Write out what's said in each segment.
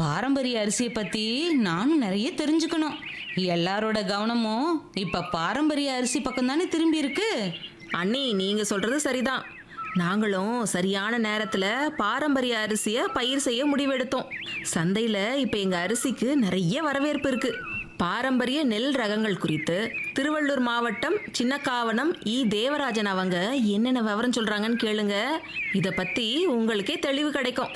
பாரம்பரிய அரிசியை பத்தி நானும் நிறைய தெரிஞ்சுக்கணும் எல்லாரோட கவனமும் இப்ப பாரம்பரிய அரிசி பக்கம் தானே திரும்பி இருக்கு அண்ணி நீங்க சொல்றது சரிதான் நாங்களும் சரியான நேரத்துல பாரம்பரிய அரிசியை பயிர் செய்ய முடிவெடுத்தோம் சந்தையில இப்ப எங்க அரிசிக்கு நிறைய வரவேற்பு இருக்கு பாரம்பரிய நெல் ரகங்கள் குறித்து திருவள்ளூர் மாவட்டம் சின்னக்காவனம் இ தேவராஜன் அவங்க என்னென்ன விவரம் சொல்றாங்கன்னு கேளுங்க இத பத்தி உங்களுக்கே தெளிவு கிடைக்கும்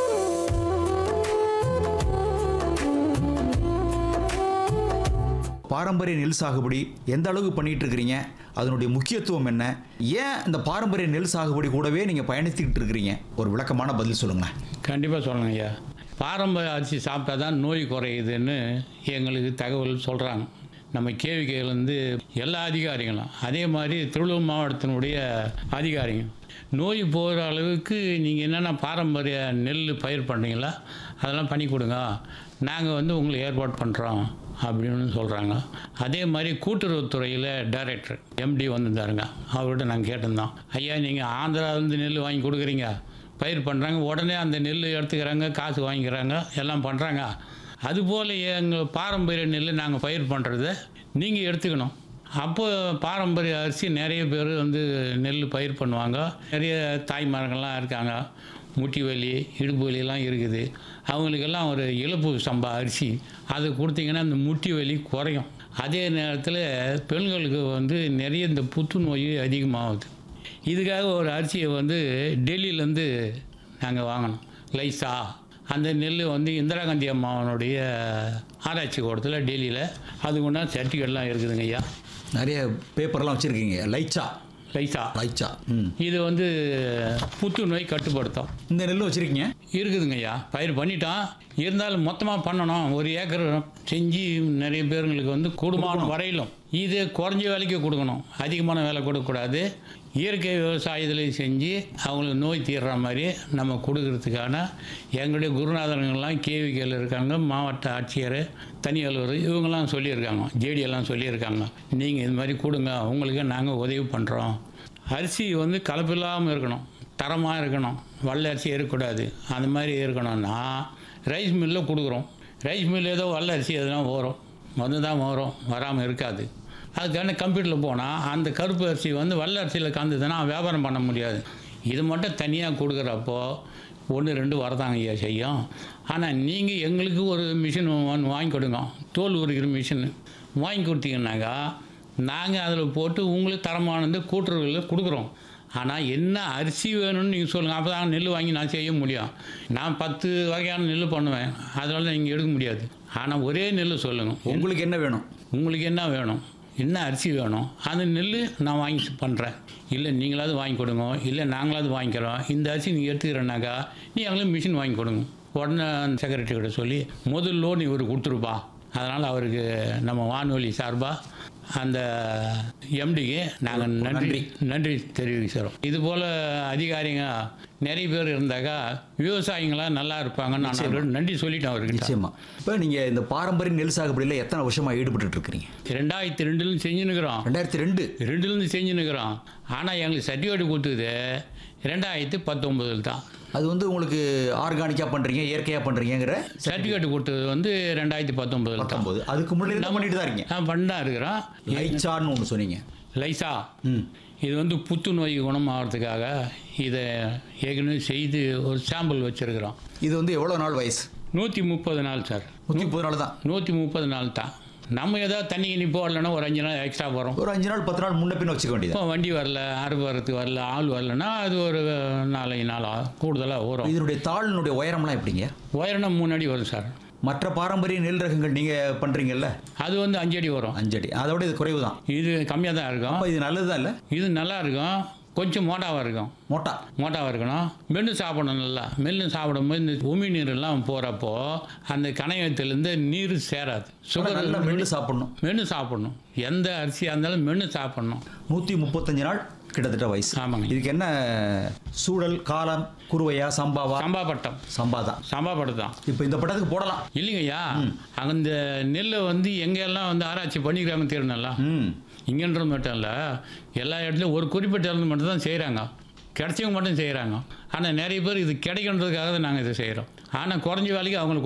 பாரம்பரிய நெல் சாகுபடி எந்த அளவுக்கு பண்ணிட்டு இருக்கிறீங்க அதனுடைய முக்கியத்துவம் என்ன ஏன் இந்த பாரம்பரிய நெல் சாகுபடி கூடவே நீங்கள் பயணித்துக்கிட்டு இருக்கிறீங்க ஒரு விளக்கமான பதில் சொல்லுங்களேன் கண்டிப்பாக சொல்லணும் ஐயா பாரம்பரிய அரிசி சாப்பிட்டா தான் நோய் குறையுதுன்னு எங்களுக்கு தகவல் சொல்கிறாங்க நம்ம கேவிக்கையிலேருந்து எல்லா அதிகாரிகளும் அதே மாதிரி திருவள்ளூர் மாவட்டத்தினுடைய அதிகாரிங்க நோய் போகிற அளவுக்கு நீங்கள் என்னென்ன பாரம்பரிய நெல் பயிர் பண்ணுறீங்களா அதெல்லாம் பண்ணி கொடுங்க நாங்கள் வந்து உங்களுக்கு ஏற்பாடு பண்ணுறோம் அப்படின்னு சொல்கிறாங்க அதே மாதிரி கூட்டுறவுத்துறையில் டைரக்டர் எம்டி வந்திருந்தாருங்க அவர்கிட்ட நாங்கள் கேட்டிருந்தோம் ஐயா நீங்கள் ஆந்திராவிலேருந்து நெல் வாங்கி கொடுக்குறீங்க பயிர் பண்ணுறாங்க உடனே அந்த நெல் எடுத்துக்கிறாங்க காசு வாங்கிக்கிறாங்க எல்லாம் பண்ணுறாங்க அதுபோல் எங்கள் பாரம்பரிய நெல் நாங்கள் பயிர் பண்ணுறத நீங்கள் எடுத்துக்கணும் அப்போ பாரம்பரிய அரிசி நிறைய பேர் வந்து நெல் பயிர் பண்ணுவாங்க நிறைய தாய்மார்கள்லாம் இருக்காங்க முட்டி வலி இடுப்பு வலியெல்லாம் இருக்குது அவங்களுக்கெல்லாம் ஒரு இழப்பு சம்பா அரிசி அது கொடுத்தீங்கன்னா அந்த முட்டி வலி குறையும் அதே நேரத்தில் பெண்களுக்கு வந்து நிறைய இந்த புற்றுநோய் அதிகமாகுது இதுக்காக ஒரு அரிசியை வந்து டெல்லியிலேருந்து நாங்கள் வாங்கினோம் லைசா அந்த நெல் வந்து இந்திரா காந்தி அம்மாவனுடைய ஆராய்ச்சி கூடத்தில் டெல்லியில் அதுக்கு உண்டான சர்டிஃபிகேட்லாம் இருக்குதுங்க ஐயா நிறைய பேப்பர்லாம் வச்சுருக்கீங்க லைச்சா லைசா லைச்சா ம் இது வந்து புற்றுநோய் கட்டுப்படுத்தும் இந்த நெல் வச்சுருக்கீங்க இருக்குதுங்க ஐயா பயிர் பண்ணிட்டோம் இருந்தாலும் மொத்தமாக பண்ணணும் ஒரு ஏக்கர் செஞ்சு நிறைய பேருங்களுக்கு வந்து கூடுமான வரையிலும் இது குறைஞ்ச விலைக்கு கொடுக்கணும் அதிகமான விலை கொடுக்கக்கூடாது இயற்கை விவசாயத்தில் செஞ்சு அவங்களுக்கு நோய் தீர்ற மாதிரி நம்ம கொடுக்கறதுக்கான எங்களுடைய குருநாதர்கள்லாம் கேவிக்கையில் இருக்காங்க மாவட்ட ஆட்சியர் தனி அலுவலர் இவங்கெல்லாம் சொல்லியிருக்காங்க ஜேடி எல்லாம் சொல்லியிருக்காங்க நீங்கள் இது மாதிரி கொடுங்க உங்களுக்கு நாங்கள் உதவி பண்ணுறோம் அரிசி வந்து கலப்பில்லாமல் இருக்கணும் தரமாக இருக்கணும் வல்ல அரிசி இருக்கக்கூடாது அந்த மாதிரி இருக்கணும்னா ரைஸ் மில்லில் கொடுக்குறோம் ரைஸ் மில் ஏதோ வல்ல அரிசி எதுனா வரும் வந்து தான் வரும் வராமல் இருக்காது அதுக்கான கம்ப்யூட்டரில் போனால் அந்த கருப்பு அரிசி வந்து வல்ல அரிசியில் கலந்துதுன்னா வியாபாரம் பண்ண முடியாது இது மட்டும் தனியாக கொடுக்குறப்போ ஒன்று ரெண்டு வரதாங்க ஐயா செய்யும் ஆனால் நீங்கள் எங்களுக்கு ஒரு மிஷின் ஒன்று வாங்கி கொடுங்க தோல் உரிக்கிற மிஷின் வாங்கி கொடுத்தீங்கன்னாக்கா நாங்கள் அதில் போட்டு உங்களுக்கு தரமானது கூட்டுறவுகளில் கொடுக்குறோம் ஆனால் என்ன அரிசி வேணும்னு நீங்கள் சொல்லுங்கள் அப்போ தான் நெல் வாங்கி நான் செய்ய முடியும் நான் பத்து வகையான நெல் பண்ணுவேன் அதனால நீங்கள் எடுக்க முடியாது ஆனால் ஒரே நெல் சொல்லுங்கள் உங்களுக்கு என்ன வேணும் உங்களுக்கு என்ன வேணும் என்ன அரிசி வேணும் அந்த நெல் நான் வாங்கி பண்ணுறேன் இல்லை நீங்களாவது வாங்கி கொடுங்க இல்லை நாங்களாவது வாங்கிக்கிறோம் இந்த அரிசி நீங்கள் எடுத்துக்கிறேன்னாக்கா நீ எங்களுக்கு மிஷின் வாங்கி கொடுங்க உடனே அந்த செக்ரட்டரி கிட்ட சொல்லி முதல் லோன் இவர் கொடுத்துருப்பா அதனால் அவருக்கு நம்ம வானொலி சார்பாக அந்த எம்டிக்கு நாங்கள் நன்றி நன்றி தெரிவிக்கிறோம் இது போல் அதிகாரிங்க நிறைய பேர் இருந்தாக்கா விவசாயிங்களாம் நல்லா இருப்பாங்கன்னு நான் அவருக்கு நன்றி சொல்லிட்டேன் அவர்கிட்ட நிச்சயமா இப்போ நீங்கள் இந்த பாரம்பரிய நெல் சாகுபடியில் எத்தனை வருஷமாக ஈடுபட்டு இருக்கிறீங்க ரெண்டாயிரத்தி ரெண்டுலேருந்து செஞ்சுன்னுக்குறோம் ரெண்டாயிரத்தி ரெண்டு ரெண்டுலேருந்து செஞ்சுன்னுக்குறோம் ஆனால் எங்களுக்கு சர்டிஃபிகேட் கொடுத்தது ரெண்டாயிரத்தி பத்தொம்பதில் தான் அது வந்து உங்களுக்கு ஆர்கானிக்காக பண்ணுறீங்க இயற்கையாக பண்ணுறீங்கிற சர்டிஃபிகேட் கொடுத்தது வந்து ரெண்டாயிரத்தி பத்தொம்பதில் தான் பத்தொம்போது அதுக்கு முன்னாடி என்ன பண்ணிட்டு தான் இருக்கீங்க நான் பண்ணா இருக்கிறோம் லைச்சான்னு ஒன்று சொன்னீங்க லைசா ம் இது வந்து புத்துநோய் குணமாகறதுக்காக இதை ஏற்கனவே செய்து ஒரு சாம்பிள் வச்சுருக்கிறோம் இது வந்து எவ்வளோ நாள் வயசு நூற்றி முப்பது நாள் சார் நூற்றி முப்பது நாள் தான் நூற்றி முப்பது நாள் தான் நம்ம ஏதாவது தண்ணி கிணி போடலைன்னா ஒரு அஞ்சு நாள் எக்ஸ்ட்ரா போகிறோம் ஒரு அஞ்சு நாள் பத்து நாள் முன்ன பின்ன வச்சுக்க வேண்டியது இப்போ வண்டி வரல அறுப்பு வரத்துக்கு வரல ஆள் வரலன்னா அது ஒரு நாலஞ்சு நாள் ஆ- கூடுதலாக வரும் இதனுடைய தாளினுடைய உயரம்லாம் எப்படிங்க உயரம் மூணு அடி வரும் சார் மற்ற பாரம்பரிய நெல் ரகங்கள் நீங்கள் பண்ணுறீங்கல்ல அது வந்து அஞ்சு அடி வரும் அஞ்சடி அதோட இது குறைவு தான் இது கம்மியாக தான் இருக்கும் அப்போ இது நல்லது தான் இல்லை இது நல்லா இருக்கும் கொஞ்சம் மோட்டாவாக இருக்கும் மோட்டா மோட்டாவாக இருக்கணும் மென்று சாப்பிடணும் நல்லா மென்று சாப்பிடும்போது இந்த உமி நீரெல்லாம் போகிறப்போ அந்த கணையத்திலேருந்து நீர் சேராது சுகர் நல்லா மென்று சாப்பிடணும் மென்று சாப்பிடணும் எந்த அரிசியாக இருந்தாலும் மென்று சாப்பிடணும் நூற்றி முப்பத்தஞ்சு நாள் கிட்டத்தட்ட வயசு ஆமாங்க. இதுக்கு என்ன சூழல் காலம் குருவையா சம்பாவா சம்பா பட்டம் சம்பா தான் சம்பா பட்டம் தான் இப்போ இந்த பட்டத்துக்கு போடலாம் இல்லைங்கய்யா அந்த நெல்லை வந்து எங்கெல்லாம் வந்து ஆராய்ச்சி பண்ணிக்கிறாங்க தெரியணும்ல ம் இங்கன்றது மட்டும் இல்லை எல்லா இடத்துலையும் ஒரு குறிப்பிட்ட இடத்துல மட்டும் தான் செய்கிறாங்க கிடைச்சவங்க மட்டும் செய்கிறாங்க ஆனால் நிறைய பேர் இது கிடைக்கன்றதுக்காக தான் நாங்கள் இதை செய்கிறோம் ஆனால் குறைஞ்ச வேலைக்கு அவங்களுக்கு